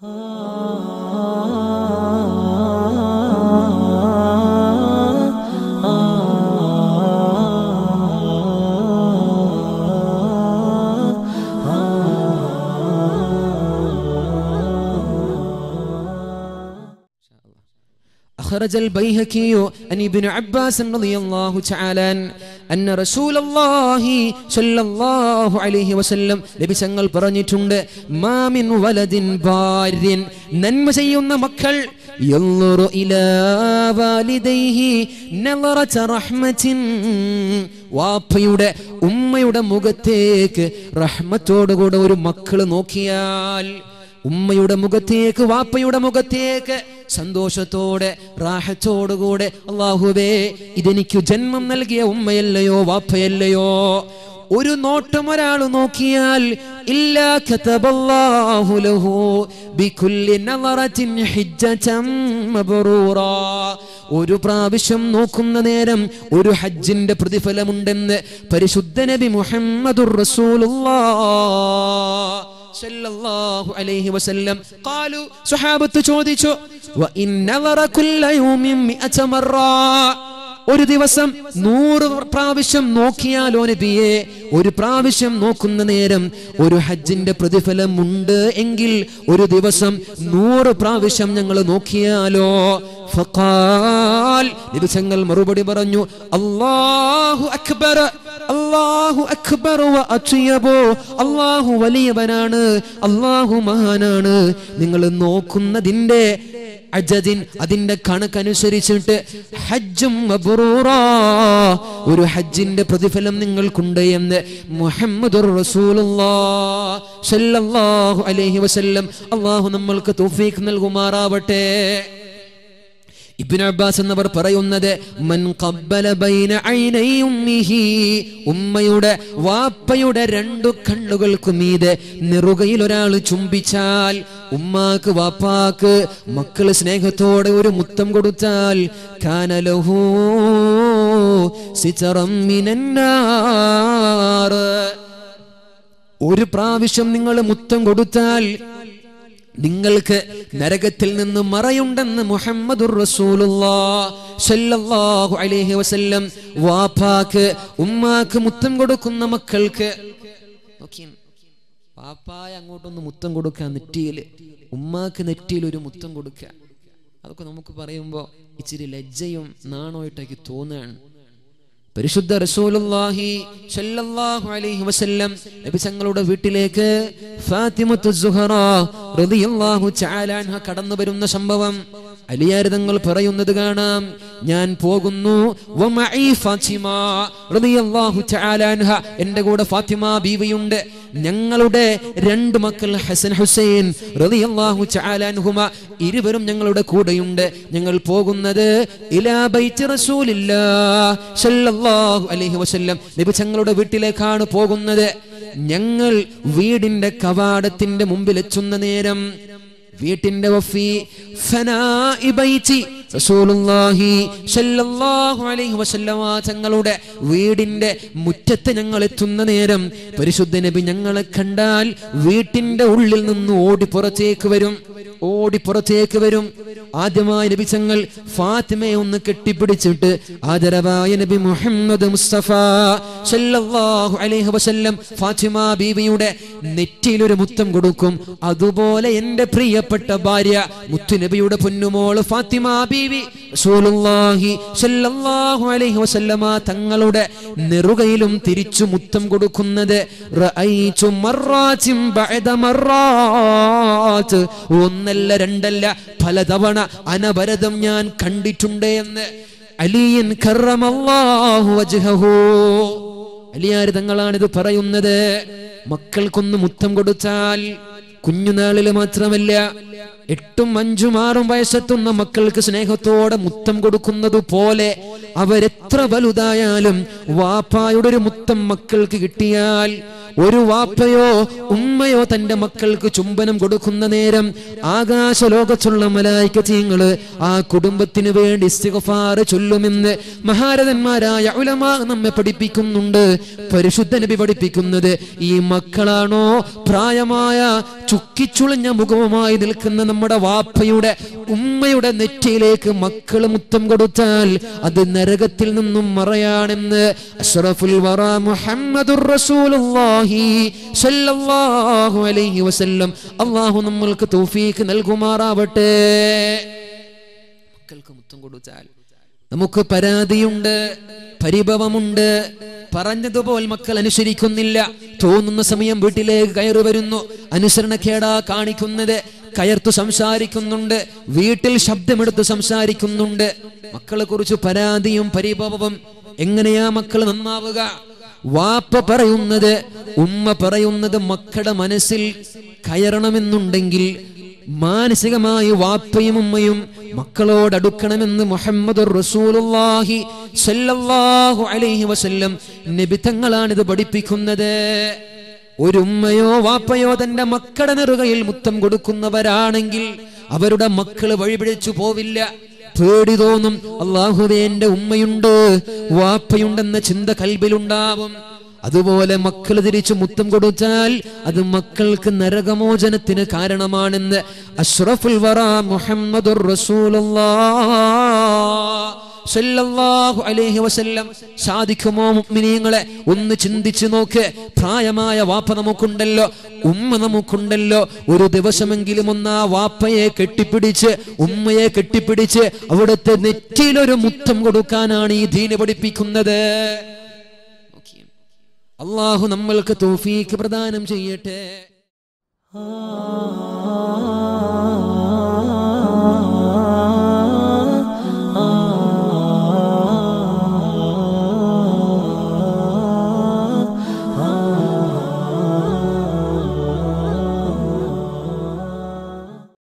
أخرج البيهقي عن ابن عباس رضي الله تعالى عنه أن رسول الله صلى الله عليه وسلم നബി തങ്ങൾ പറഞ്ഞിട്ടുണ്ട് മാമിൻ വലദിൻ ഭാര്യൻ നന്മ ചെയ്യുന്ന മക്കൾ യൻളുറു ഇലാ വാലിദൈഹി നളറത റഹ്മത്തിൻ വാപ്പയുടെ ഉമ്മയുടെ മുഖത്തേക്ക് റഹ്മത്തോടുകൂടെ ഒരു മക്കള് നോക്കിയാൽ ഉമ്മയുടെ മുഖത്തേക്ക് വാപ്പയുടെ മുഖത്തേക്ക് സന്തോഷത്തോടെ റാഹത്തോടുകൂടെ അള്ളാഹുവേ ഇതെനിക്ക് ജന്മം നൽകിയ ഉമ്മയല്ലയോ വാപ്പയല്ലയോ ഒരു നോട്ടം ഒരാൾ നോക്കിയാൽ ഇല്ലാ കതബല്ലാഹു ലഹു ബികുല്ലി നളറത്തിൻ ഹിജ്ജതൻ മബ്റൂറാ ഒരു പ്രാവശ്യം നോക്കുന്ന നേരം ഒരു ഹജ്ജിന്റെ പ്രതിഫലമുണ്ടെന്ന് പരിശുദ്ധ നബി മുഹമ്മദുർ റസൂലുള്ളാഹ് സല്ലല്ലാഹു അലൈഹി വസല്ലം ഖാലു സ്വഹാബത്ത് ചോദിച്ചു വ ഇന്നവറ കുല്ല യൗമിൻ മിഅത മറ ഒരു ദിവസം നൂറ് പ്രാവശ്യം നോക്കിയാലോ നബിയെ ഒരു പ്രാവശ്യം നോക്കുന്ന നേരം ഒരു ഹജ്ജിന്റെ പ്രതിഫലം ഉണ്ട് എങ്കിൽ ഒരു ദിവസം നൂറ് പ്രാവശ്യം ഞങ്ങൾ നോക്കിയാലോ ഫഖാൽ നബിസങ്ങൾ മറുപടി പറഞ്ഞു അല്ലാഹു അക്ബർ അല്ലാഹു അക്ബർ വ അത്യബോ അല്ലാഹു വലിയവനാണ് അല്ലാഹു മഹാനാണ് നിങ്ങൾ നോക്കുന്നതിന്റെ അജദിൻ അതിന്റെ കണക്കനുസരിച്ചിട്ട് ഹജ്ജും മബ്റൂറാ ഒരു ഹജ്ജിന്റെ പ്രതിഫലം നിങ്ങൾക്കുണ്ട് എന്ന് മുഹമ്മദുർ റസൂലുള്ളാഹ് സല്ലല്ലാഹു അലൈഹി വസല്ലം അല്ലാഹു നമ്മൾക്ക് തൗഫീഖ് നൽകുമാറാവട്ടെ ഇബ്നു അബ്ബാസ് എന്നവർ പറയുന്നത് മൻ ഖബ്ബല ബൈന ഐനൈ ഉമ്മിഹി ഉമ്മയുടെ വാപ്പയുടെ രണ്ടു കണ്ണുകൾക്ക് മീതെ നെറുകയിൽ ഒരാൾ ചുംബിച്ചാൽ ഉമ്മാക്ക് വാപ്പാക്ക് മക്കൾ സ്നേഹത്തോടെ ഒരു മുത്തം കൊടുത്താൽ കാനലഹു സിതറം മിനന്നാർ ഒരു പ്രാവശ്യം നിങ്ങൾ മുത്തം കൊടുത്താൽ നിങ്ങൾക്ക് നരകത്തിൽ നിന്ന് മറയുണ്ടെന്ന് മുഹമ്മദുർ റസൂലുള്ളാഹു അലൈഹി വസല്ലം വാപ്പാക്ക് ഉമ്മാക്ക് മുത്തം കൊടുക്കുന്ന മക്കൾക്ക് നോക്കിയേ വാപ്പായ അങ്ങോട്ടൊന്ന് മുത്തം കൊടുക്കുക നെറ്റിയിൽ ഉമ്മാക്ക് നെറ്റിയിൽ ഒരു മുത്തം കൊടുക്കുക അതൊക്കെ നമുക്ക് പറയുമ്പോൾ ഇച്ചിരി ലജ്ജയും നാണമായിട്ടൊക്കെ തോന്നുകയാണ് പരിശുദ്ധ റസൂലുള്ളാഹി സല്ലല്ലാഹു അലൈഹി വസല്ലം നബി തങ്ങളുടെ വീട്ടിലേക്ക് ഫാത്തിമത്തു സുഹറ റളിയല്ലാഹു തആല അൻഹ കടന്നു വരുന്ന സംഭവം അലിയാർ തങ്ങൾ പറയുന്നത് കാണാം ഞാൻ പോകുന്നു വമഈ ഫാത്തിമ റളിയല്ലാഹു തആല അൻഹ എൻ്റെ കൂടെ ഫാത്തിമ ബീവിയുണ്ട് ഞങ്ങളുടെ രണ്ട് മക്കൾ ഹസൻ ഹുസൈൻ റളിയല്ലാഹു തആല അൻഹുമ ഇരുവരും ഞങ്ങളുടെ കൂടെയുണ്ട് ഞങ്ങൾ പോകുന്നത് ഇലാ ബൈത്തി റസൂലില്ലാഹ് സല്ലല്ലാഹു അലൈഹി വസല്ലം നബി തങ്ങളുടെ വീട്ടിലേക്കാണ് പോകുന്നത് ഞങ്ങൾ വീടിന്റെ കവാടത്തിന്റെ മുമ്പിൽ എത്തുന്ന നേരം വീട്ടിന്റെ വഫി ഫനാഇ ബൈത്തി റസൂലുള്ളാഹി സല്ലല്ലാഹു അലൈഹി വസല്ലമ തങ്ങളുടെ വീടിന്റെ മുറ്റത്ത് ഞങ്ങൾ എത്തുന്ന നേരം പരിശുദ്ധ നബി ഞങ്ങളെ കണ്ടാൽ വീട്ടിന്റെ ഉള്ളിൽ നിന്ന് ഓടി പുറത്തേക്ക് വരും ഓടി പുറത്തേക്ക് വരും ആദ്യമായി നബി തങ്ങൾ ഫാത്തിമയെ ഒന്ന് കെട്ടിപ്പിടിച്ചിട്ട് ആദരവായ നബി മുഹമ്മദ് മുസ്തഫ സല്ലല്ലാഹു അലൈഹി വസല്ലം ഫാത്തിമ ബീവിയുടെ നെറ്റിയിൽ ഒരു മുത്തം കൊടുക്കും അതുപോലെ എൻ്റെ പ്രിയപ്പെട്ട ഭാര്യ മുത്തുനബിയുടെ പൊന്നുമോള് ഫാത്തിമ ബീവി റസൂലുള്ളാഹി സല്ലല്ലാഹു അലൈഹി വസല്ലമ തങ്ങളുടെ നെറുകയിലും തിരിച്ചു മുത്തം കൊടുക്കുന്നത് റഅയ്തു മർറാത്തിൻ ബഅദ മർറാത്ത് ഒന്നല്ല രണ്ടല്ല പലതവണ അനവരതം ഞാൻ കണ്ടിട്ടുണ്ട് എന്ന് അലിയൻ കറമല്ലാഹു വജ്ഹഹു അലിയാർ തങ്ങളാണിത് പറയുന്നത് മക്കൾക്കൊന്ന് മുത്തം കൊടുത്താൽ കുഞ്ഞുനാളില് മാത്രമല്ല എട്ടും അഞ്ചും ആറും വയസ്സെത്തുന്ന മക്കൾക്ക് സ്നേഹത്തോടെ മുത്തം കൊടുക്കുന്നത് പോലെ അവരെത്ര വലുതായാലും വാപ്പായുടെ ഒരു മുത്തം മക്കൾക്ക് കിട്ടിയാൽ ഒരു വാപ്പയോ ഉമ്മയോ തന്റെ മക്കൾക്ക് ചുംബനം കൊടുക്കുന്ന നേരം ആകാശ ലോകത്തുള്ള മലായിക്കീങ്ങള് ആ കുടുംബത്തിന് വേണ്ടി ഇസ്തിഗ്ഫാർ ചൊല്ലുമെന്ന് മഹാരഥന്മാരായ ഉലമാ നമ്മെ പഠിപ്പിക്കുന്നുണ്ട് പരിശുദ്ധ നബി പഠിപ്പിക്കുന്നത് ഈ മക്കളാണോ പ്രായമായ ചുക്കിച്ചുളഞ്ഞ മുഖവുമായി നിൽക്കുന്ന നമ്മുടെ വാപ്പയുടെ ഉമ്മയുടെ നെറ്റിയിലേക്ക് മക്കൾ മുത്തം കൊടുത്താൽ അത് നരകത്തിൽ നിന്നും മറയാണെന്ന് അഷ്റഫുൽ വറ മുഹമ്മദുർ റസൂലുള്ളാഹി സ്വല്ലല്ലാഹു അലൈഹി വസല്ലം അല്ലാഹു നമ്മൾക്ക് തൗഫീഖ് നൽകുമാറാവട്ടെ മക്കൾക്ക് മുത്തം കൊടുത്താൽ നമുക്ക് പരാതിയുണ്ട് പരിഭവമുണ്ട് പറഞ്ഞതുപോലെ മക്കൾ അനുസരിക്കുന്നില്ല തോന്നുന്ന സമയം വീട്ടിലേക്ക് കയറി വരുന്നു അനുസരണക്കേടാ കാണിക്കുന്നത് കയർത്തു സംസാരിക്കുന്നുണ്ട് വീട്ടിൽ ശബ്ദമെടുത്ത് സംസാരിക്കുന്നുണ്ട് മക്കളെ കുറിച്ച് പരാതിയും പരിഭവവും എങ്ങനെയാ മക്കൾ നന്നാവുക വാപ്പ പറയുന്നത് ഉമ്മ പറയുന്നത് മക്കളുടെ മനസ്സിൽ കയറണമെന്നുണ്ടെങ്കിൽ മാനസികമായി വാപ്പയും ഉമ്മയും മക്കളോട് അടുക്കണമെന്ന് മുഹമ്മദ് റസൂലുള്ളാഹി സല്ലല്ലാഹു അലൈഹി വസല്ലം നബി തങ്ങളാണിത് പഠിപ്പിക്കുന്നത് ഒരു ഉമ്മയോ വാപ്പയോ തന്റെ മക്കളുടെ നെറുകയിൽ മുത്തം കൊടുക്കുന്നവരാണെങ്കിൽ അവരുടെ മക്കള് വഴിപിഴച്ചു പോവില്ല പേടി തോന്നും അള്ളാഹുവേ എന്റെ ഉമ്മയുണ്ട് വാപ്പയുണ്ടെന്ന ചിന്ത കൽബിലുണ്ടാവും അതുപോലെ മക്കൾ തിരിച്ചു മുത്തം കൊടുത്താൽ അത് മക്കൾക്ക് നരകമോചനത്തിന് കാരണമാണെന്ന് അഷ്റഫുൽ വറ മുഹമ്മദുർ റസൂലുള്ളാഹ് അലൈഹി വസല്ലം സാധിക്കുമോ മുഅ്മിനീങ്ങളെ ഒന്ന് ചിന്തിച്ചു നോക്ക് പ്രായമായ വാപ്പ നമുക്കുണ്ടല്ലോ ഉമ്മ നമുക്കുണ്ടല്ലോ ഒരു ദിവസമെങ്കിലും ഒന്ന് ആ വാപ്പയെ കെട്ടിപ്പിടിച്ച് ഉമ്മയെ കെട്ടിപ്പിടിച്ച് അവിടുത്തെ നെറ്റിയിലൊരു മുത്തം കൊടുക്കാനാണ് ഈ ദീന് പഠിപ്പിക്കുന്നത് അള്ളാഹു നമ്മൾക്ക് തൗഫീക്ക് പ്രദാനം ചെയ്യട്ടെ ah